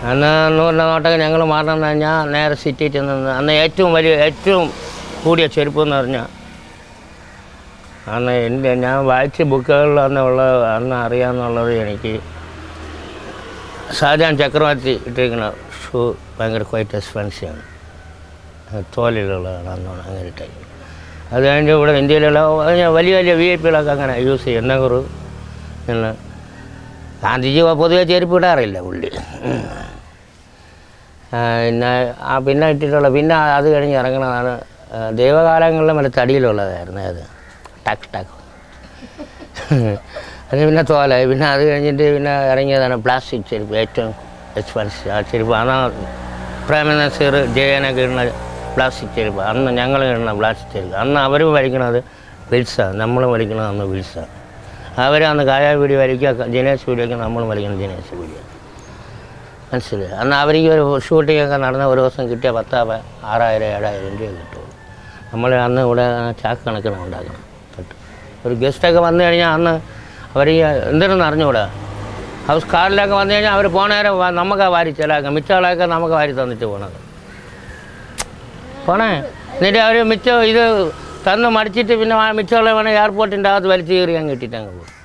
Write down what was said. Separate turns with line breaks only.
അന്ന് നൂറിൻ്റെ നോട്ടൊക്കെ ഞങ്ങൾ മാറണമെന്ന് കഴിഞ്ഞാൽ നേരെ സിറ്റി ചെന്ന് അന്ന് ഏറ്റവും വലിയ ഏറ്റവും കൂടിയ ചെരുപ്പ് എന്ന് പറഞ്ഞാൽ അന്ന് എൻ്റെ ഞാൻ വായിച്ച ബുക്കുകളിൽ അന്നുള്ള അന്ന് അറിയാമെന്നുള്ളത് എനിക്ക് ഷാജാൻ ചക്രവർത്തി ഇട്ടിരിക്കുന്ന ഷൂ ഭയങ്കര ക്വൈറ്റ് എക്സ്പെൻസീവ് ആണ് അത് തോലിലുള്ളതാണ് അന്നാണ് അങ്ങനെ ടൈപ്പ് അത് കഴിഞ്ഞ് ഇവിടെ ഇന്ത്യയിലുള്ള വലിയ വലിയ വി ഐ പികളൊക്കെ അങ്ങനെ യൂസ് ചെയ്യും നെഹ്റു പിന്നെ ഗാന്ധിജി പൊതുവെ ചെരുപ്പ് ഇടാറില്ല പുള്ളി ആ, പിന്നെ ആ പിന്നെ ഇട്ടിട്ടുള്ള പിന്നെ അത് കഴിഞ്ഞ് ഇറങ്ങണതാണ് ആ, ദൈവകാലങ്ങളിലെ മറ്റേ തടിയിലുള്ളതായിരുന്നു അത് ടക്ക് ടക്ക് അത് പിന്നെ തോലായി പിന്നെ അത് കഴിഞ്ഞിട്ട് പിന്നെ ഇറങ്ങിയതാണ് പ്ലാസ്റ്റിക് ചെരുപ്പ് ഏറ്റവും എക്സ്പെൻസീവ് ആ ചെരുപ്പ് അന്ന് പ്രേമനസീർ ജയനൊക്കെ ഇടുന്ന പ്ലാസ്റ്റിക് ചെരുപ്പ് അന്ന് ഞങ്ങൾ ഇടുന്ന പ്ലാസ്റ്റിക് ചെരുപ്പ് അന്ന് അവർ വലിക്കണത് വിൽസാണ് നമ്മൾ വലിക്കണത് അന്ന് വിൽസാണ് അവർ അന്ന് കായാപീടി വലിക്കുക ജനേഷ് പീടിയൊക്കെ നമ്മൾ വലിക്കുന്നത് ജനേഷ് പീടിയാണ് മനസ്സിലായി അന്ന് അവർക്ക് ഒരു ഷൂട്ടിംഗ് ഒക്കെ നടന്ന ഒരു ദിവസം കിട്ടിയ പത്താ പ- ആറായിരം ഏഴായിരം രൂപ കിട്ടുള്ളൂ നമ്മൾ അന്ന് ഇവിടെ ചാക്ക് കണക്കിന് ഉണ്ടാക്കണം കിട്ടും ഒരു ഗസ്റ്റൊക്കെ വന്നു കഴിഞ്ഞാൽ അന്ന് അവർ എന്തിനെന്ന് അറിഞ്ഞുകൂടാ ഹൗസ് കാറിലൊക്കെ വന്നു കഴിഞ്ഞാൽ അവർ പോണേരം നമുക്ക് വാരി ചിലാക്കാം മിച്ചകളൊക്കെ നമുക്ക് വാരി തന്നിട്ട് പോണത് പോണേ എന്നിട്ട് അവർ മിച്ചം ഇത് തന്ന് മടിച്ചിട്ട് പിന്നെ മിച്ചമുള്ള വേണേൽ എയർപോർട്ടിൻ്റെ അകത്ത് വലിച്ചു കയറി അങ്ങ് ഇട്ടിട്ട് അങ്ങ് പോകും